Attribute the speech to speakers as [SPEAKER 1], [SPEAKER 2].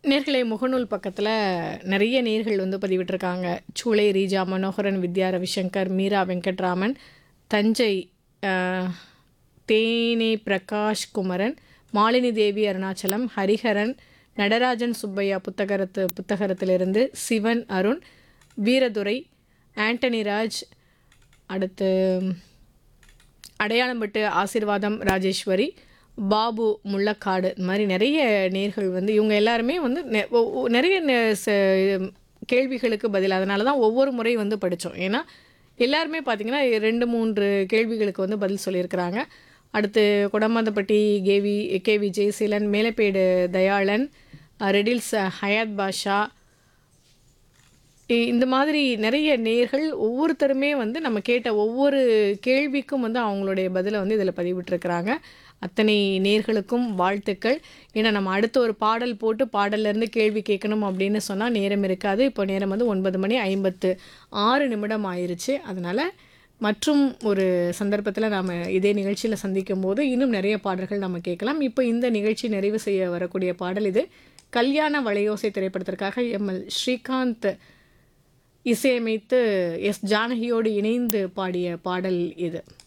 [SPEAKER 1] நேர்களை முகநூல் பக்கத்தில் நிறைய நேர்கள் வந்து பதிவிட்டிருக்காங்க சூளை ரீஜா மனோகரன் வித்யா ரவிசங்கர் மீரா வெங்கட்ராமன் தஞ்சை அஹ், தேனே பிரகாஷ் குமரன் மாலினி தேவி அருணாச்சலம் ஹரிஹரன் நடராஜன் சுப்பையா புத்தகரத்து புத்தகரத்திலிருந்து சிவன் அருண் வீரதுரை ஆண்டனி ராஜ் அடுத்து அடையாளம்பட்டு ஆசீர்வாதம் ராஜேஸ்வரி பாபு முள்ளக்காடு இந்த மாதிரி நிறைய நேர்கள் வந்து இவங்க எல்லாருமே வந்து நெ- ஒ- ஒ- நிறைய நெ- ச- கேள்விகளுக்கு பதில் அதனால தான் ஒவ்வொரு முறை வந்து படித்தோம் ஏன்னா எல்லாருமே பார்த்திங்கன்னா ரெண்டு மூன்று கேள்விகளுக்கு வந்து பதில் சொல்லியிருக்கிறாங்க அடுத்து கொடமாந்தப்பட்டி கேவி கேவி ஜெயசீலன் மேலப்பேடு தயாளன் அஹ், ரெடில்ஸ் ஹயாத் பாஷா இ- இந்த மாதிரி நிறைய நேர்கள் ஒவ்வொருத்தருமே வந்து நம்ம கேட்ட ஒவ்வொரு கேள்விக்கும் வந்து அவங்களுடைய பதிலை வந்து இதில் பதிவிட்டிருக்கிறாங்க அத்தனை நேர்களுக்கும் வாழ்த்துக்கள் ஏன்னா நம்ம அடுத்த ஒரு பாடல் போட்டு பாடல்லேருந்து கேள்வி கேட்கணும் அப்படின்னு சொன்னால் நேரம் இருக்காது இப்போ நேரம் வந்து ஒன்பது மணி ஐம்பத்து ஆறு நிமிடம் ஆயிருச்சு அதனால் மற்றும் ஒரு சந்தர்ப்பத்தில் நாம் இதே நிகழ்ச்சியில் சந்திக்கும் போது இன்னும் நிறைய பாடல்கள் நம்ம கேட்கலாம் இப்போ இந்த நிகழ்ச்சி நிறைவு செய்ய வரக்கூடிய பாடல் இது கல்யாண வளையோசை திரைப்படத்திற்காக எம்எல் ஸ்ரீகாந்த் இசையமைத்து எஸ் ஜானகியோடு இணைந்து பாடிய பாடல் இது